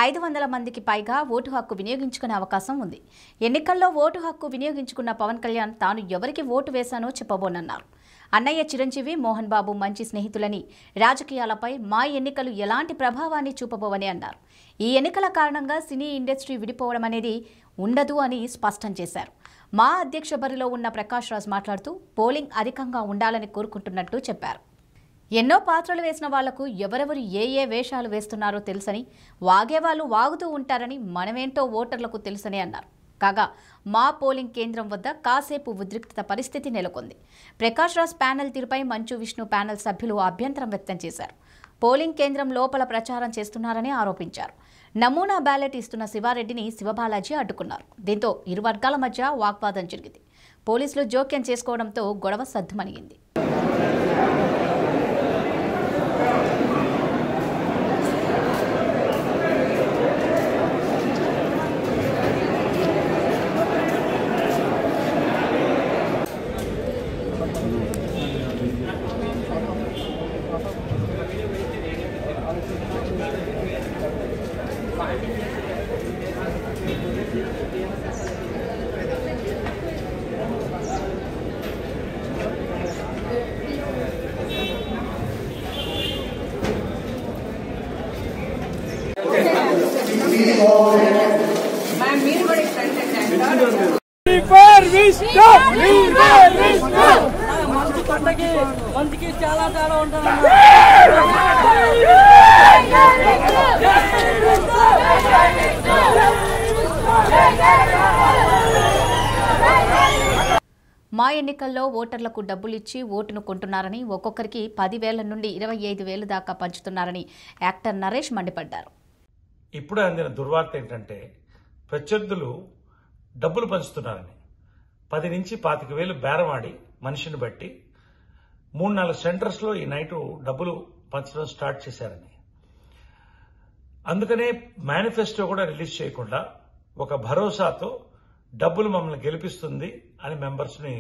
ఐదు వందల మందికి పైగా ఓటు హక్కు వినియోగించుకునే అవకాశం ఉంది ఎన్నికల్లో ఓటు హక్కు వినియోగించుకున్న పవన్ కళ్యాణ్ తాను ఎవరికి ఓటు వేశానో చెప్పబోనన్నారు అన్నయ్య చిరంజీవి మోహన్ బాబు మంచి స్నేహితులని రాజకీయాలపై మా ఎన్నికలు ఎలాంటి ప్రభావాన్ని చూపబోవని అన్నారు ఈ ఎన్నికల కారణంగా సినీ ఇండస్ట్రీ విడిపోవడం అనేది ఉండదు అని స్పష్టం చేశారు మా అధ్యక్ష బరిలో ఉన్న ప్రకాష్ రాజ్ మాట్లాడుతూ పోలింగ్ అధికంగా ఉండాలని కోరుకుంటున్నట్టు చెప్పారు ఎన్నో పాత్రలు వేసిన వాళ్లకు ఎవరెవరు ఏ ఏ వేషాలు వేస్తున్నారో తెలుసని వాగేవాళ్ళు వాగుతూ ఉంటారని మనమేంటో ఓటర్లకు తెలుసని అన్నారు కాగా మా పోలింగ్ కేంద్రం వద్ద కాసేపు ఉద్రిక్తత పరిస్థితి నెలకొంది ప్రకాష్ రాజ్ ప్యానెల్ తీరుపై మంచు విష్ణు ప్యానెల్ సభ్యులు అభ్యంతరం వ్యక్తం చేశారు పోలింగ్ కేంద్రం లోపల ప్రచారం చేస్తున్నారని ఆరోపించారు నమూనా బ్యాలెట్ ఇస్తున్న శివారెడ్డిని శివబాలాజీ అడ్డుకున్నారు దీంతో ఇరు వర్గాల మధ్య వాగ్వాదం జరిగింది పోలీసులు జోక్యం చేసుకోవడంతో గొడవ సద్దుమణిగింది ఫర్ విష్ణు ఫర్ విష్ణు మంచి పంటకి మంచికి చాలా తేడా ఉంటుంది మా ఎన్నికల్లో ఓటర్లకు డబ్బులిచ్చి ఓటును కొంటున్నారని ఒక్కొక్కరికి పదివేల నుండి ఇరవై ఐదు వేలు దాకా పంచుతున్నారని యాక్టర్ నరేష్ మండిపడ్డారు ఇప్పుడు అందిన దుర్వార్త ఏంటంటే ప్రత్యర్థులు డబ్బులు పంచుతున్నారని పది నుంచి పాతిక వేలు బేరమాడి మనిషిని బట్టి మూడు నాలుగు సెంటర్స్లో ఈ నైటు డబ్బులు పంచడం స్టార్ట్ చేశారని అందుకనే మేనిఫెస్టో కూడా రిలీజ్ చేయకుండా ఒక భరోసాతో డబ్బులు మమ్మల్ని గెలిపిస్తుంది అని మెంబర్స్ని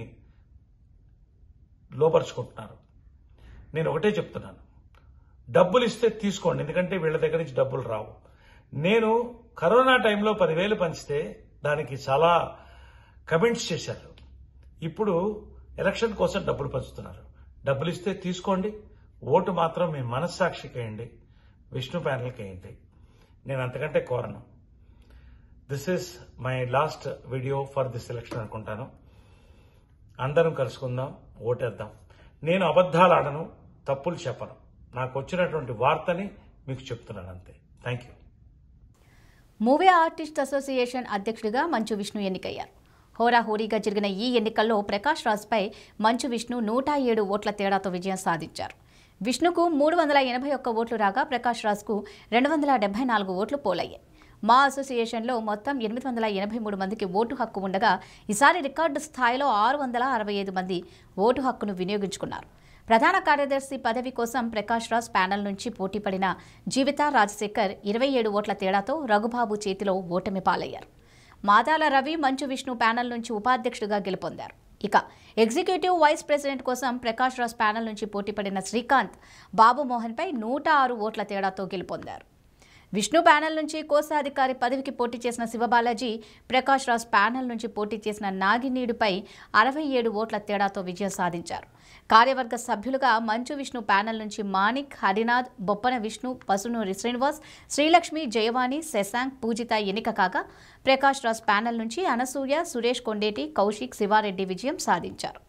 లోపరుచుకుంటున్నారు నేను ఒకటే చెప్తున్నాను డబ్బులు ఇస్తే తీసుకోండి ఎందుకంటే వీళ్ళ దగ్గర నుంచి డబ్బులు రావు నేను కరోనా టైంలో పదివేలు పంచితే దానికి చాలా కమెంట్స్ చేశారు ఇప్పుడు ఎలక్షన్ కోసం డబ్బులు పంచుతున్నారు డబ్బులు ఇస్తే తీసుకోండి ఓటు మాత్రం మీ మనస్సాక్షికి వేయండి విష్ణు ప్యానల్కి వేయండి నేను అంతకంటే కోరను this is my last video for this election అనుకుంటాను అందరం కలుసుకుందాం ఓటేద్దాం నేను అబద్ధాలు ఆడను తప్పులు చెప్పను నాకు వచ్చినటువంటి వార్తని మీకు చెప్తున్నాను అంతే thank you movie artist association అధ్యక్షుడిగా మంచు విష్ణు ఎన్నికయ్యారు హోరాహోరీగా జరిగిన ఈ ఎన్నికల్లో ప్రకాష్ రాజ్పై మంచు విష్ణు నూట ఏడు ఓట్ల తేడాతో విజయం సాధించారు విష్ణుకు మూడు వందల ఎనభై ఒక్క ఓట్లు రాగా ప్రకాష్ రాజ్కు రెండు వందల డెబ్బై నాలుగు ఓట్లు పోలయ్యాయి మా అసోసియేషన్లో మొత్తం ఎనిమిది వందల ఎనభై మూడు మందికి ఓటు హక్కు ఉండగా ఈసారి రికార్డు స్థాయిలో ఆరు వందల అరవై ఐదు మంది ఓటు హక్కును వినియోగించుకున్నారు ప్రధాన కార్యదర్శి పదవి కోసం ప్రకాష్ రాజ్ ప్యానెల్ నుంచి పోటీపడిన జీవిత రాజశేఖర్ ఇరవై ఏడు ఓట్ల తేడాతో రఘుబాబు చేతిలో ఓటమి పాలయ్యారు మాదాల రవి మంచు విష్ణు ప్యానెల్ నుంచి ఉపాధ్యక్షుడిగా గెలుపొందారు ఇక ఎగ్జిక్యూటివ్ వైస్ ప్రెసిడెంట్ కోసం ప్రకాష్ రాజ్ ప్యానెల్ నుంచి పోటీపడిన శ్రీకాంత్ బాబు మోహన్పై నూట ఆరు ఓట్ల తేడాతో గెలుపొందారు విష్ణు ప్యానెల్ నుంచి కోశాధికారి పదవికి పోటీ చేసిన శివబాలాజీ ప్రకాష్ రాజ్ ప్యానెల్ నుంచి పోటీ చేసిన నాగినీడుపై అరవై ఏడు ఓట్ల తేడాతో విజయం సాధించారు కార్యవర్గ సభ్యులుగా మంచు విష్ణు ప్యానెల్ నుంచి మాణిక్ హరినాథ్ బొప్పన విష్ణు పసునూరి శ్రీనివాస్ శ్రీలక్ష్మి జయవాణి శశాంక్ పూజిత ఎన్నిక కాగా ప్రకాష్ రాజ్ ప్యానెల్ నుంచి అనసూయ సురేష్ కొండేటి కౌశిక్ శివారెడ్డి విజయం సాధించారు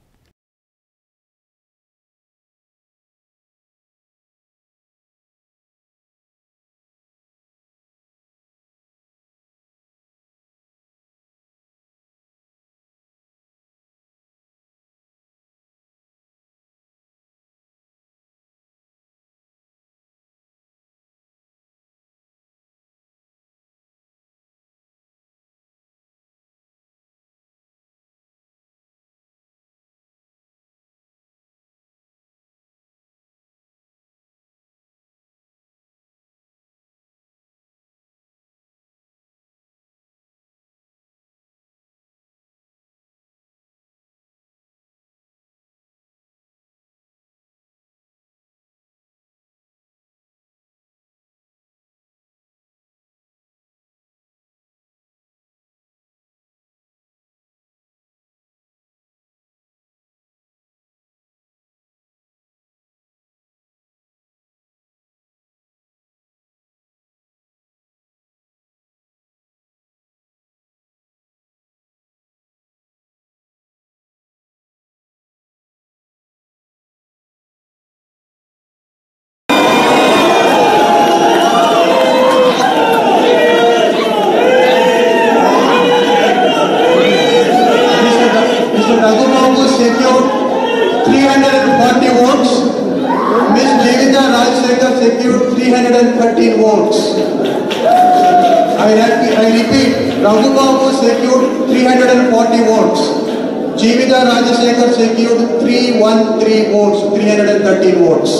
313 votes. I, re- I repeat, Raghu Babu secured 340 votes. Jivita Rajasekhar secured 313 votes, 313 votes.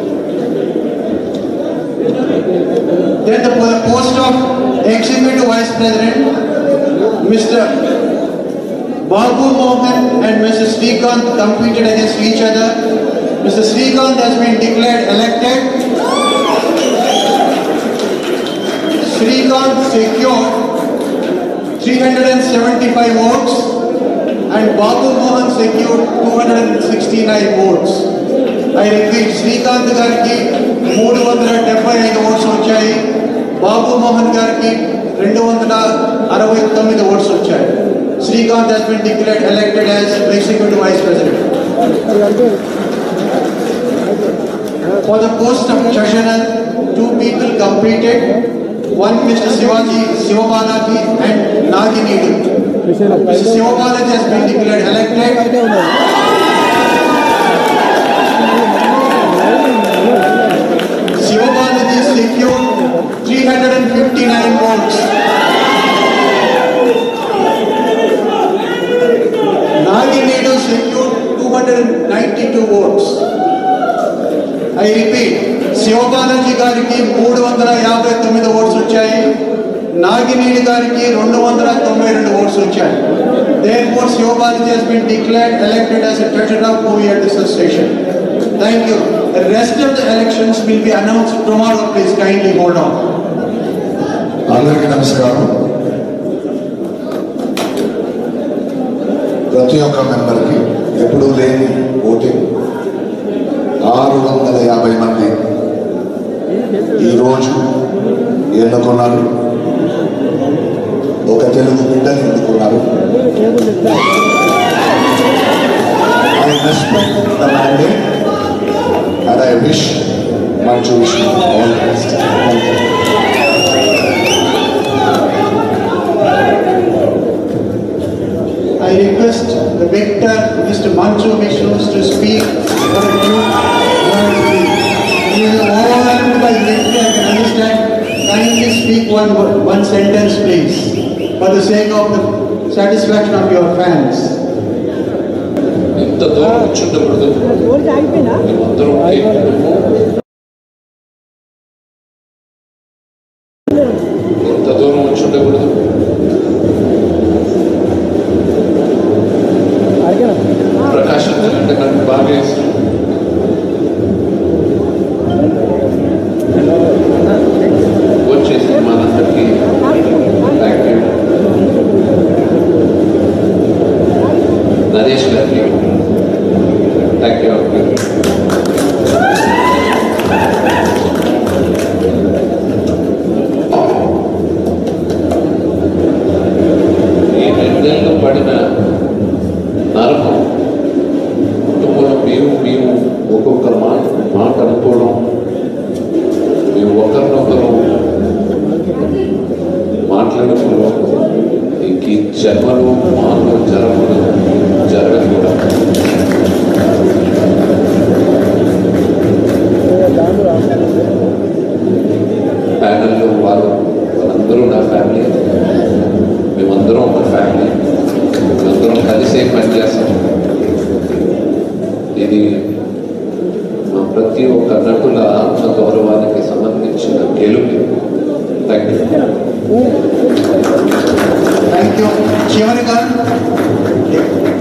Then the po- post of Executive Vice President, Mr. Babu Mohan and Mr. Srikanth competed against each other. Mr. Srikanth has been declared elected. Srikanth secured 375 votes and Babu Mohan secured 269 votes. I repeat, Srikanth గారికి మూడు వందల డెబ్బై ఐదు oats వచ్చాయి బాబు మోహన్ గారికి రెండు వందల అరవై తొమ్మిది ఓట్స్ వచ్చాయి Srikanth has been declared elected as executive vice president. For the post of treasurer, two people competed. One Mr. Shivaji Sivabalaji and Naginidu. Mr. Sivabalaji has been declared elected. Sivabalaji secured 359 votes. Naginidu secured 292 votes. I repeat Sivabalaji గారికి మూడు వందల యాభై తొమ్మిది votes వచ్చాయి నాగినేని గారికి రెండు వందల తొంభై రెండు ఓట్స్ వచ్చాయి therefore Sivabalaji has been declared elected as a treasurer of movie at this station thank you the rest of the elections will be announce tomorrow please kindly hold on అందరికీ నమస్కారం ప్రతి ఒక్క మెంబర్కి ఎప్పుడూ లేని ఓటింగ్ ఆరు వందల యాభై మంది ఈరోజు ఎన్నుకున్నారు ఒక తెలుగు బిడ్డని ఎన్నుకున్నారు I respect the mandate and I wish Manchu Vishnu all best thank you I request the victor, Mr. Manchu Vishnus, to speak for a few words, please. He is overwhelmed by victory, I can understand. Kindly speak one, word- one sentence, please, for the sake of the satisfaction of your fans. ఇంత దూరం వచ్చుండకూడదు మేమందరం ఒకే కుటుంబం. ఇంత దూరం వచ్చుండకూడదు ప్రకాశం అంటే నాకు బాగా ఇష్టం వచ్చేసి మనందరికీ థ్యాంక్ యూ నరేష్ గారికి థ్యాంక్ యూ ఈ రెండేళ్ళు పడిన నరకం కుటుంబంలో మేము మేము ఒక్కొక్క మాట మాట అనుకోవడం మేము ఒకరినొకరు మాట్లాడుకోవడం ఇంక ఈ జన్మలు మానవ జరగదు జరగకూడదు ప్యానల్లో వారు వాళ్ళందరూ నా ఫ్యామిలీ మేమందరం ఒక ఫ్యామిలీ మేమందరం కలిసే పనిచేస్తాం ఇది మా ప్రతి ఒక్క నటుల ఆత్మ గౌరవానికి సంబంధించిన గెలుపు థ్యాంక్ యూ Thank you. చివరిగా